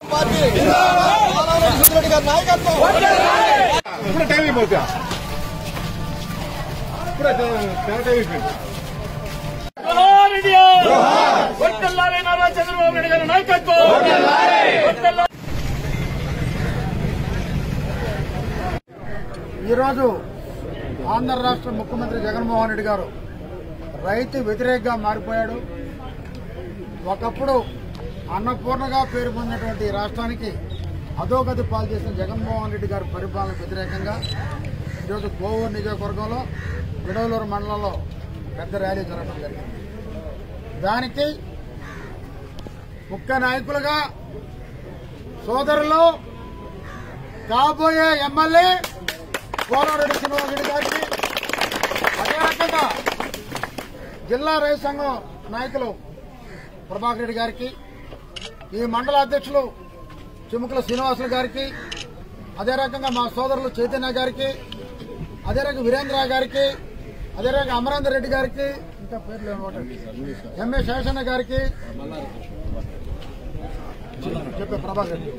Party Polavaram Sundar Reddy గారి నాయకత్వం ఇప్పుడే టైం అయిపోతా ఇప్పుడే టైం అయిపోయింది జోహార్ ఇండియా వర్ధిల్లాలి నారా చంద్రబాబు నాయుడు గారి నాయకత్వం వర్ధిల్లాలి. ఈరోజు ఆంధ్ర రాష్ట్ర ముఖ్యమంత్రి జగన్మోహన్ రెడ్డి గారు రైతు వ్యతిరేకంగా మారిపోయాడు ఒకప్పుడు అన్నపూర్ణగా పేరు పొందినటువంటి ఈ రాష్ట్రానికి అధోగతి పాలు చేసిన జగన్మోహన్ రెడ్డి గారి పరిపాలన వ్యతిరేకంగా ఈరోజు కోవూరు నియోజకవర్గంలో విడవలూరు మండలంలో పెద్ద ర్యాలీ జరగడం జరిగింది దానికి ముఖ్య నాయకులుగా సోదరులు కాబోయే ఎమ్మెల్యే పోలవరెడ్డి శ్రీనివాసరెడ్డి గారికి అదే రకంగా జిల్లా రైతు సంఘం నాయకులు ప్రభాకర్ రెడ్డి గారికి ఈ మండల అధ్యక్షులు చిముకుల శ్రీనివాసులు గారికి అదే రకంగా మా సోదరులు చైతన్య గారికి అదే రకంగా వీరేంద్ర గారికి అదే రకంగా అమరేందర్ రెడ్డి గారికి ఇంకా పేర్లు ఏమిటి? ఎంఏ శేషన్న గారికి చెప్పే ప్రభాకర్ రెడ్డి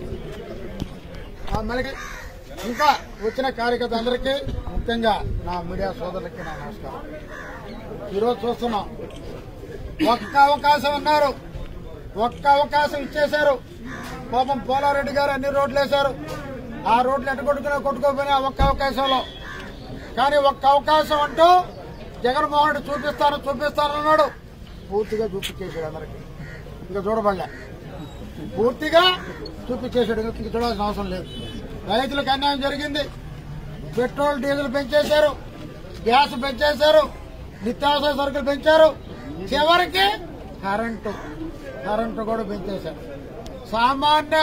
ఆ, మనకి ఇంకా వచ్చిన కార్యకర్త అందరికీ ముఖ్యంగా నా మీడియా సోదరులకి నా నమస్కారం ఈరోజు చూస్తున్నాం ఒక్క అవకాశం ఉన్నారు ఒక్క అవకాశం ఇచ్చేశారు పాపం పోలారెడ్డి గారు అన్ని రోడ్లు వేశారు ఆ రోడ్లు ఎట్ట కొట్టుకున్నా కొట్టుకోపోయినా ఒక్క అవకాశంలో కానీ ఒక్క అవకాశం అంటూ జగన్మోహన్ రెడ్డి చూపిస్తాను చూపిస్తానన్నాడు పూర్తిగా చూపించేశాడు అందరికి ఇంకా చూడబడలే పూర్తిగా చూపించేశాడు ఇంక చూడాల్సిన అవసరం లేదు రైతులకు అన్యాయం జరిగింది పెట్రోల్ డీజిల్ పెంచేశారు గ్యాస్ పెంచేశారు నిత్యావసర సరుకులు పెంచారు చివరికి కరెంటు కరెంటు కూడా పెంచేశారు సామాన్య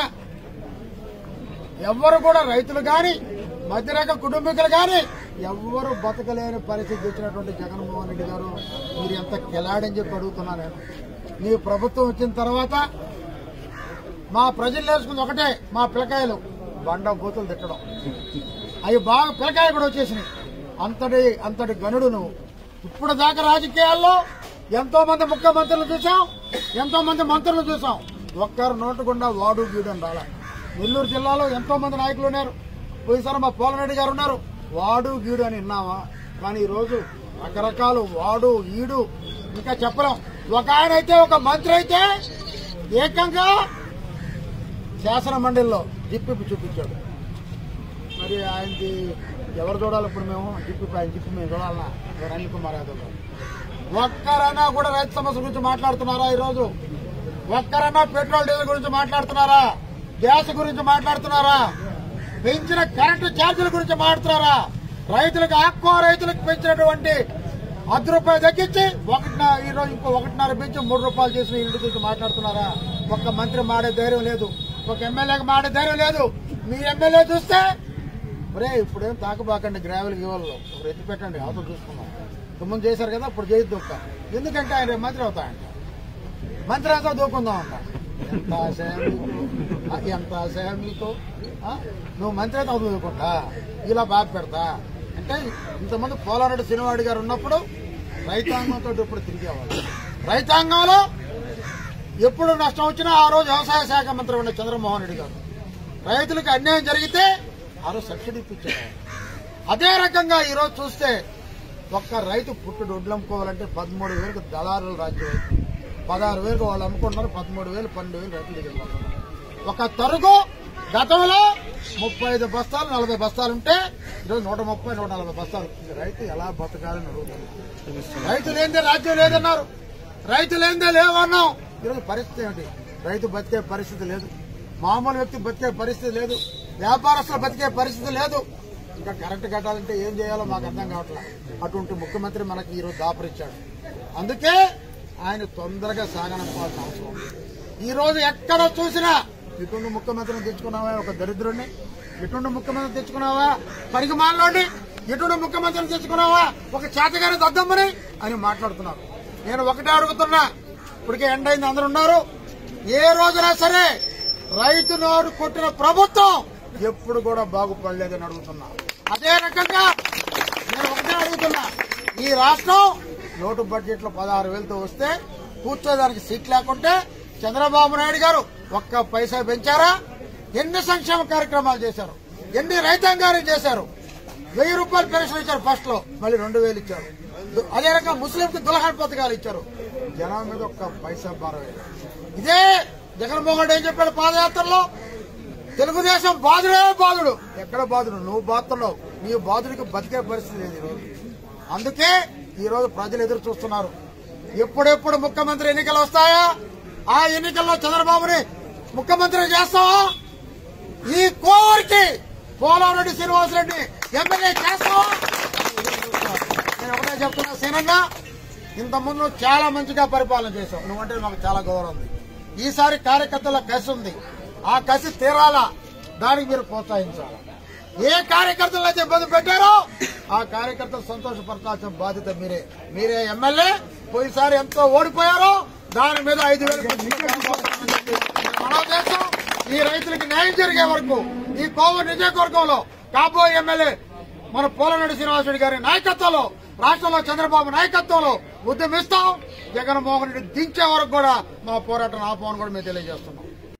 ఎవ్వరు కూడా రైతులు గాని మధ్యరక కుటుంబీకులు గాని ఎవ్వరు బతకలేని పరిస్థితి వచ్చినటువంటి జగన్మోహన్ రెడ్డి గారు మీరు ఎంత కిలాడని చెప్పి అడుగుతున్నా నేను మీ ప్రభుత్వం వచ్చిన తర్వాత మా ప్రజలు నేర్చుకుంది ఒకటే మా పిల్లకాయలు బండ బూతులు తిట్టడం అవి బాగా పిల్లకాయ కూడా వచ్చేసినాయి అంతటి అంతటి గనుడు నువ్వు ఇప్పుడు దాకా రాజకీయాల్లో ఎంతో మంది ముఖ్యమంత్రులు చూసాం ఎంతో మంది మంత్రులు చూసాం ఒక్కరు నోటు గుండా వాడు గీడు అని రాలే నెల్లూరు జిల్లాలో ఎంతో మంది నాయకులు ఉన్నారు పోయినసారి మా పోలరెడ్డి గారు ఉన్నారు వాడు గీడు అని విన్నావా కానీ ఈ రోజు రకరకాలు వాడు ఈడు ఇంకా చెప్పలేం ఒక ఆయన అయితే ఒక మంత్రి అయితే ఏకంగా శాసన మండలిలో జిప్పిపి చూపించాడు మరి ఆయనకి ఎవరు చూడాలి ఇప్పుడు మేము జిప్పిపి ఆయన జిప్పి మేము చూడాలన్నా ఎవరు అనిల్ కుమార్ యాదవ్ గారు ఒక్కరైనా కూడా రైతు సమస్య గురించి మాట్లాడుతున్నారా ఈరోజు ఒక్కరైనా పెట్రోల్ డీజిల్ గురించి మాట్లాడుతున్నారా గ్యాస్ గురించి మాట్లాడుతున్నారా పెంచిన కరెంటు ఛార్జీల గురించి మాట్లాడుతున్నారా రైతులకు ఆక్వా రైతులకు పెంచినటువంటి పది రూపాయలు తగ్గించి ఒకటిన్నర ఈ రోజు ఇంకో ఒకటిన్నర పెంచి మూడు రూపాయలు చేసిన ఇంటి గురించి మాట్లాడుతున్నారా ఒక్క మంత్రి మాడే ధైర్యం లేదు ఒక ఎమ్మెల్యేకి మాడే ధైర్యం లేదు మీ ఎమ్మెల్యే చూస్తే ఒరే ఇప్పుడేం తాకబాకండి గ్రావెల్ గీవల్లో ఇప్పుడు ఎత్తి పెట్టండి అవతల చూసుకున్నాం ముందు చేశారు కదా ఇప్పుడు చేయొద్దు ఒక్క ఎందుకంటే ఆయన రేపు మంత్రి అవుతాయంట మంత్రి అంతా దూకుందాం అంట ఎంత ఆశయం మీకు? ఆ, ఎంత ఆశయం మీకు ఆ? నువ్వు మంత్రి అయితే చదువుకుంటా ఇలా బాధ పెడతా అంటే ఇంతమంది పోలారెడ్డి శ్రీనివాడి గారు ఉన్నప్పుడు రైతాంగంతో ఎప్పుడు తిరిగేవాళ్ళు రైతాంగంలో ఎప్పుడు నష్టం వచ్చినా ఆ రోజు వ్యవసాయ శాఖ మంత్రి ఉన్న చంద్రమోహన్ రెడ్డి గారు రైతులకు అన్యాయం జరిగితే ఆ రోజు సబ్సిడీ ఇప్పించారు అదే రకంగా ఈ రోజు చూస్తే ఒక్క రైతు పుట్టుడు వడ్లు అమ్ముకోవాలంటే పదమూడు వేలకు దళారులు రాజ్యం అవుతుంది. పదహారు వేలకు వాళ్ళు అమ్ముకుంటున్నారు పదమూడు వేలు పన్నెండు వేలు రైతులు దగ్గర పోతున్నారు. ఒక తరుగు గతంలో ముప్పై ఐదు బస్తాలు నలభై బస్తాలు ఉంటే ఈరోజు నూట ముప్పై నూట నలభై బస్తాలు ఈ రైతు ఎలా బతకాలని అడుగుతున్నారు రైతు లేనిదే రాజ్యం లేదన్నారు రైతు లేనిదే లేవన్నాం ఈరోజు పరిస్థితి ఏమిటి రైతు బతికే పరిస్థితి లేదు మామూలు వ్యక్తి బతికే పరిస్థితి లేదు వ్యాపారస్తులు బతికే పరిస్థితి లేదు ఇంకా కరెంటు కట్టాలంటే ఏం చేయాలో మాకు అర్థం కావట్లేదు అటువంటి ముఖ్యమంత్రి మనకి ఈరోజు దాపరిచ్చాడు అందుకే ఆయన తొందరగా సాగనంపాల్సిన అవసరం ఉంది. ఈ రోజు ఎక్కడ చూసినా ఇటువంటి ముఖ్యమంత్రిని తెచ్చుకున్నావా ఒక దరిద్రుడిని ఇటువంటి ముఖ్యమంత్రిని తెచ్చుకున్నావా పనికి మాలోని ఇటువంటి ముఖ్యమంత్రిని తెచ్చుకున్నావా ఒక చేతగారి దద్దమ్మని అని మాట్లాడుతున్నారు నేను ఒకటే అడుగుతున్నా ఇప్పటికే ఎండ్ అయింది అందరు ఉన్నారు ఏ రోజునా సరే రైతు నోరు కొట్టిన ప్రభుత్వం ఎప్పుడు కూడా బాగుపడలేదని అడుగుతున్నా అదే రకంగా నేను ఒకటే అడుగుతున్నా ఈ రాష్ట్రం నోటు బడ్జెట్ లో పదహారు వేలతో వస్తే కూర్చోదానికి సీట్ లేకుంటే చంద్రబాబు నాయుడు గారు ఒక్క పైసా పెంచారా ఎన్ని సంక్షేమ కార్యక్రమాలు చేశారు ఎన్ని రైతాంగాన్ని చేశారు వెయ్యి రూపాయలు పెన్షన్ ఇచ్చారు ఫస్ట్ లో మళ్ళీ రెండు వేలు ఇచ్చారు దు- అదే రకంగా ముస్లింకి దులహన్ పథకాలు ఇచ్చారు జనం మీద ఒక్క పైసా భారం వేయలేదు. ఇదే జగన్మోహన్ రెడ్డి ఏం చెప్పాడు పాదయాత్రలో తెలుగుదేశం బాధుడే బాధుడు ఎక్కడ బాధుడు నువ్వు బాధుతున్నావు నీ బాధుడికి బతికే పరిస్థితి లేదు ఈరోజు అందుకే ఈ రోజు ప్రజలు ఎదురు చూస్తున్నారు ఎప్పుడెప్పుడు ముఖ్యమంత్రి ఎన్నికలు వస్తాయా ఆ ఎన్నికల్లో చంద్రబాబుని ముఖ్యమంత్రి చేస్తావా ఈ కోవరికి పోలవరెడ్డి శ్రీనివాసరెడ్డి ఎమ్మెల్యే చేస్తావా నేను ఒకటే చెప్తున్నా సేనన్న ఇంత ముందు చాలా మంచిగా పరిపాలన చేశావు నువ్వంటే మాకు చాలా గౌరవం ఉంది ఈసారి కార్యకర్తల కసి ఉంది ఆ కసి తీరాలా దానికి మీరు ప్రోత్సహించాలి ఏ కార్యకర్తలు అయితే ఇబ్బంది పెట్టారో ఆ కార్యకర్తలు సంతోషపరచాల్సిన బాధ్యత మీరే మీరే ఎమ్మెల్యే పోయినసారి ఎంతో ఓడిపోయారో దాని మీద ఐదు వేలు మనం చేస్తాం ఈ రైతులకి న్యాయం జరిగే వరకు ఈ కోవూరు నియోజకవర్గంలో కాబోయే ఎమ్మెల్యే మన పోలనాడు శ్రీనివాసరెడ్డి గారి నాయకత్వంలో రాష్ట్రంలో చంద్రబాబు నాయకత్వంలో ఉద్యమిస్తాం జగన్మోహన్ రెడ్డి దించే వరకు కూడా మా పోరాటం ఆపమని కూడా మేము తెలియజేస్తున్నాం